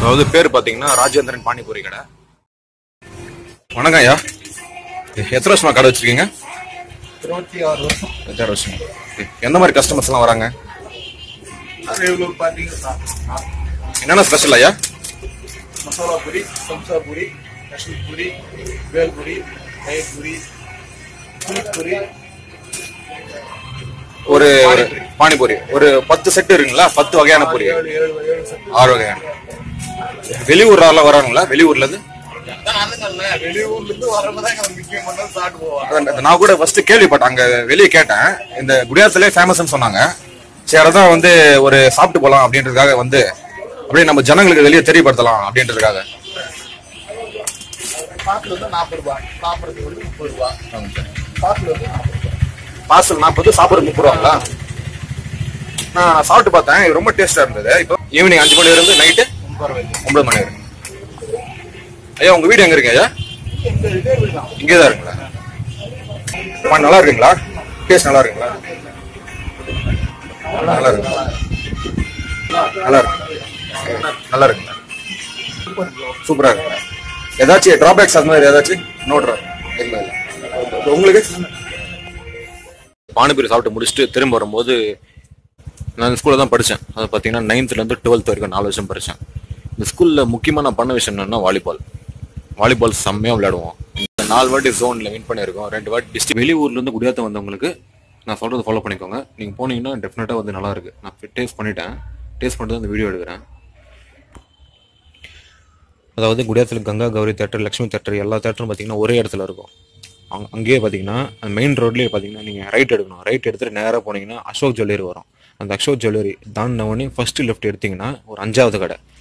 அதாவது பேர் பாத்தீங்கன்னா ராஜேந்திரன் பானிபூரி கடை வணக்கம் ஐயா எத்தனை வருஷமா கடை வச்சிருக்கீங்க இருபத்தி ஆறு வருஷம் அஞ்சாறு வருஷம் எந்த மாதிரி கஸ்டமர்ஸ் எல்லாம் வராங்க ரெகுலர் பார்த்தீங்கன்னா என்னென்ன ஸ்பெஷல் ஐயா மசாலா பூரி சம்சா பூரி கஷ்மீர் பூரி வேல் பூரி தயிர் பூரி புளிப்பூரி ஒரு ஒரு பானிபூரி ஒரு பத்து செட் இருக்குங்களா பத்து வகையான பூரி ஏழு ஏழு ஏழு செட் ஆறு வகையான வெளியூர்ல வராங்களா வெளியூர்ல இருந்து வெளியூர்ல இருந்து வரவங்க தான் முக்கியம் பண்ண சாப்பிட்டு போவாங்க அதான் நான் கூட ஃபர்ஸ்ட் கேள்விப்பட்டேன் அங்க வெளியே கேட்டேன் இந்த குடியாத்திலே ஃபேமஸ்னு சொன்னாங்க சரி அதான் வந்து ஒரு சாப்பிட்டு போலாம் அப்படின்றதுக்காக வந்து அப்படியே நம்ம ஜனங்களுக்கு வெளியே தெரியப்படுத்தலாம் அப்படின்றதுக்காக பாட்டில் வந்து நாற்பது ரூபாய் சாப்பிட்றதுக்கு வந்து முப்பது ரூபாய் பாட்டில் வந்து நாற்பது ரூபாய் பார்சல் நாற்பது சாப்பிட்றது முப்பது ரூபாங்களா நான் சாப்பிட்டு பார்த்தேன் இது ரொம்ப டேஸ்டா இருந்தது இப்போ ஈவினிங் அஞ்சு மணி இருந்து நைட்டு பரவாயில்ல ஒன்பது மணி வரைக்கும் ஐயா உங்க வீடு எங்க இருக்கு ஐயா இந்த இதே வீடு தான் இங்கே தான் இருக்குங்களா அம்மா, நல்லா இருக்குங்களா டேஸ்ட் நல்லா இருக்குங்களா நல்லா இருக்கு நல்லா இருக்கு நல்லா இருக்குங்க சூப்பரா இருக்குங்க ஏதாச்சும் டிராபேக்ஸ் அது மாதிரி ஏதாச்சும் நோ ட்ரா இல்லை இல்லை இப்ப உங்களுக்கு பானிபூரி சாப்பிட்டு முடிச்சுட்டு திரும்ப வரும்போது நான் ஸ்கூலில் தான் படித்தேன் அது பார்த்தீங்கன்னா நைன்த்லேருந்து டுவெல்த் வரைக்கும் நாலு வருஷம் படித்தேன் இந்த ஸ்கூலில் முக்கியமாக நான் பண்ண விஷயம் என்னன்னா வாலிபால் வாலிபால் செம்மையாக விளையாடுவோம் இந்த நாலு வாட்டி ஜோனில் வின் பண்ணியிருக்கோம் ரெண்டு வாட்டி டிஸ்ட்ரிக் வெளியூர்லேருந்து குடியாத்த வந்தவங்களுக்கு நான் சொல்கிறத ஃபாலோ பண்ணிக்கோங்க நீங்கள் போனீங்கன்னா டெஃபினட்டாக வந்து நல்லா இருக்கு நான் டேஸ்ட் பண்ணிட்டேன் டேஸ்ட் பண்ணிட்டு அந்த வீடியோ எடுக்கிறேன் அதாவது குடியாத்தில் கங்கா கௌரி தேட்டர் லக்ஷ்மி தேட்டர் எல்லா தேட்டரும் பார்த்தீங்கன்னா ஒரே இடத்துல இருக்கும் அங்க அங்கேயே பார்த்தீங்கன்னா அந்த மெயின் ரோட்லேயே பார்த்தீங்கன்னா நீங்கள் ரைட் எடுக்கணும் ரைட் எடுத்துட்டு நேராக போனீங்கன்னா அசோக் ஜுவல்லரி வரும் அந்த அசோக் ஜுவல்லரி தாண்டின உடனே ஃபர்ஸ்ட் லெஃப்ட் எடுத்தீங்கன்னா ஒரு அஞ்சாவது கடை